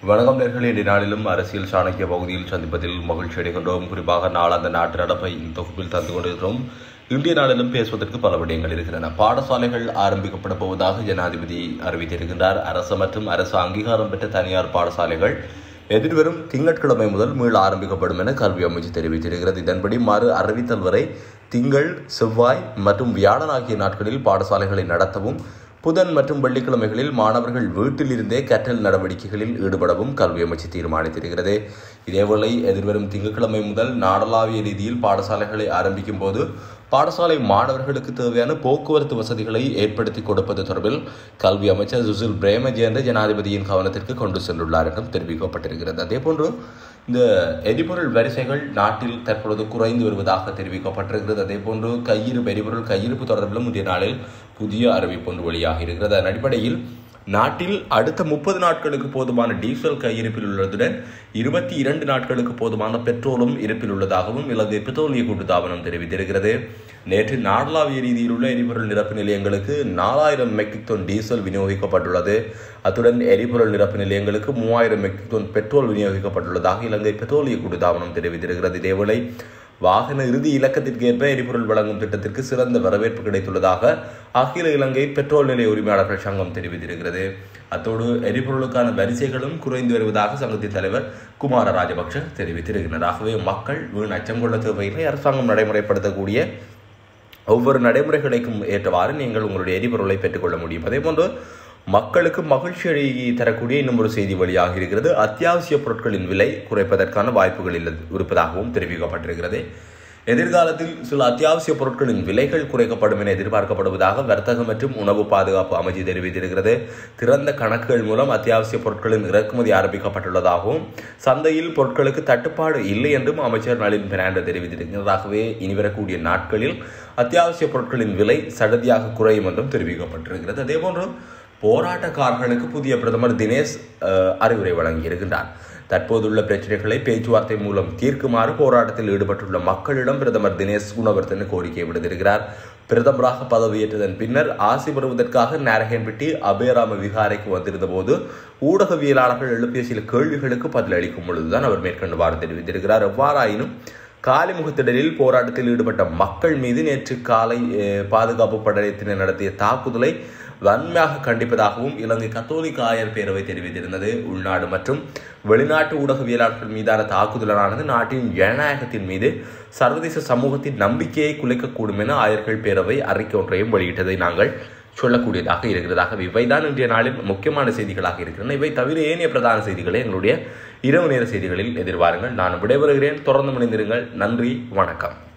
வணக்கம் நேர்களே இன்றைய நாளிலும் அரசியல் சாணக்கிய பகுதியில் சந்திப்பதில் மகிழ்ச்சி அடைகின்றோம் குறிப்பாக நாளாந்த நாட்டு நடப்பை இந்த தொகுப்பில் தந்து கொண்டிருக்கிறோம் இந்திய நாளிலும் பேசுவதற்கு பல விடயங்கள் இருக்கின்றன பாடசாலைகள் ஆரம்பிக்கப்பட போவதாக ஜனாதிபதி அறிவித்திருக்கின்றார் அரசு மற்றும் அரசு அங்கீகாரம் பெற்ற தனியார் பாடசாலைகள் எதிர்வரும் திங்கட்கிழமை முதல் மீள ஆரம்பிக்கப்படும் என கல்வி அமைச்சு தெரிவித்திருக்கிறது இதன்படி மறு அறிவித்தல் வரை திங்கள் செவ்வாய் மற்றும் வியாழன் ஆகிய நாட்களில் பாடசாலைகளை நடத்தவும் புதன் மற்றும் வெள்ளிக்கிழமைகளில் மாணவர்கள் வீட்டில் இருந்தே கற்றல் நடவடிக்கைகளில் ஈடுபடவும் கல்வி அமைச்சு தீர்மானித்திருக்கிறது இதேவேளை எதிர்வரும் திங்கட்கிழமை முதல் நாடளாவிய ரீதியில் பாடசாலைகளை ஆரம்பிக்கும் போது பாடசாலை மாணவர்களுக்கு தேவையான போக்குவரத்து வசதிகளை ஏற்படுத்தி கொடுப்பது தொடர்பில் கல்வி அமைச்சர் சுசில் பிரேமஜேந்திர ஜனாதிபதியின் கவனத்திற்கு கொண்டு சென்றுள்ளார் என்றும் தெரிவிக்கப்பட்டிருக்கிறது அதேபோன்று இந்த எரிபொருள் வரிசைகள் நாட்டில் தற்பொழுது குறைந்து வருவதாக தெரிவிக்கப்பட்டிருக்கிறது அதேபோன்று கையிருப்பு எரிபொருள் கையிருப்பு தொடர்பிலும் இன்றைய நாளில் புதிய அறிவிப்பு ஒன்று வெளியாக இருக்கிறது அதன் அடிப்படையில் நாட்டில் அடுத்த முப்பது நாட்களுக்கு போதுமான டீசல் கையிருப்பில் உள்ளதுடன் இருபத்தி இரண்டு நாட்களுக்கு போதுமான பெட்ரோலும் இருப்பில் உள்ளதாகவும் இலங்கை பெட்ரோலிய கூட்டுத்தாபனம் தெரிவித்திருக்கிறது நேற்று நாடளாவிய ரீதியில் உள்ள எரிபொருள் நிரப்பு நிலையங்களுக்கு நாலாயிரம் மெட்ரிக் டன் டீசல் விநியோகிக்கப்பட்டுள்ளது அத்துடன் எரிபொருள் நிரப்பு நிலையங்களுக்கு மூவாயிரம் மெட்ரிக் டன் பெட்ரோல் விநியோகிக்கப்பட்டுள்ளதாக இலங்கை பெட்ரோலிய கூட்டுத்தாபனம் தெரிவித்திருக்கிறது இதேவேளை வாகன இறுதி இலக்கத்திற்கு ஏற்ப எரிபொருள் வழங்கும் திட்டத்திற்கு சிறந்த வரவேற்பு கிடைத்துள்ளதாக அகில இலங்கை பெட்ரோல் நிலைய உரிமையாளர்கள் சங்கம் தெரிவித்திருக்கிறது அத்தோடு எரிபொருளுக்கான வரிசைகளும் குறைந்து வருவதாக சங்கத்தின் தலைவர் குமார ராஜபக்ஷ தெரிவித்திருக்கிறார் ஆகவே மக்கள் வீண் அச்சம் கொள்ள தேவையில்லை அரசாங்கம் நடைமுறைப்படுத்தக்கூடிய ஒவ்வொரு நடைமுறைகளுக்கும் ஏற்றவாறு நீங்கள் உங்களுடைய எரிபொருளை பெற்றுக்கொள்ள முடியும் அதே போன்று மக்களுக்கு மகிழ்ச்சி அழகி தரக்கூடிய இன்னும் ஒரு செய்தி வழியாக இருக்கிறது அத்தியாவசிய பொருட்களின் விலை குறைப்பதற்கான வாய்ப்புகள் இல்லை இருப்பதாகவும் தெரிவிக்கப்பட்டிருக்கிறது எதிர்காலத்தில் சில அத்தியாவசிய பொருட்களின் விலைகள் குறைக்கப்படும் என எதிர்பார்க்கப்படுவதாக வர்த்தக மற்றும் உணவு பாதுகாப்பு அமைச்சு தெரிவித்திருக்கிறது திறந்த கணக்குகள் மூலம் அத்தியாவசிய பொருட்களின் இறக்குமதி ஆரம்பிக்கப்பட்டுள்ளதாகவும் சந்தையில் பொருட்களுக்கு தட்டுப்பாடு இல்லை என்றும் அமைச்சர் நளின் பெர்னாண்டோ தெரிவித்திருக்கிறார் ஆகவே இனி வரக்கூடிய நாட்களில் அத்தியாவசிய பொருட்களின் விலை சடதியாக குறையும் என்றும் தெரிவிக்கப்பட்டிருக்கிறது அதேபோன்று போராட்டக்காரர்களுக்கு புதிய பிரதமர் தினேஷ் அறிவுரை வழங்கியிருக்கின்றார் தற்போதுள்ள பிரச்சனைகளை பேச்சுவார்த்தை மூலம் தீர்க்குமாறு போராட்டத்தில் ஈடுபட்டுள்ள மக்களிடம் பிரதமர் தினேஷ் குணவர்த்தன கோரிக்கை விடுத்திருக்கிறார் பிரதமராக பதவியேற்றதன் பின்னர் ஆசி பெறுவதற்காக நாரகன்பட்டி அபயராம விகாரைக்கு வந்திருந்த போது ஊடகவியலாளர்கள் எழுப்பிய சில கேள்விகளுக்கு பதிலளிக்கும் பொழுதுதான் அவர் மேற்கொண்டுவாறு தெரிவித்திருக்கிறார் எவ்வாறாயினும் காலிமுகத்திடலில் போராட்டத்தில் ஈடுபட்ட மக்கள் மீது நேற்று காலை பாதுகாப்பு படையத்தினர் நடத்திய தாக்குதலை வன்மையாக கண்டிப்பதாகவும் இலங்கை கத்தோலிக்க ஆயர் பேரவை தெரிவித்திருந்தது உள்நாடு மற்றும் வெளிநாட்டு ஊடகவியலாளர்கள் மீதான தாக்குதலானது நாட்டின் ஜனநாயகத்தின் மீது சர்வதேச சமூகத்தின் நம்பிக்கையை குலைக்கக்கூடும் என ஆயர்கள் பேரவை அறிக்கை ஒன்றையும் வெளியிட்டதை நாங்கள் சொல்லக்கூடியதாக இருக்கிறதாக இவைதான் இன்றைய நாளில் முக்கியமான செய்திகளாக இருக்கின்றன இவை தவிர ஏனைய பிரதான செய்திகளை எங்களுடைய இரவு நேர செய்திகளில் எதிர்பாருங்கள் நான் விடைபெறுகிறேன் தொடர்ந்து மணிந்திருங்கள் நன்றி வணக்கம்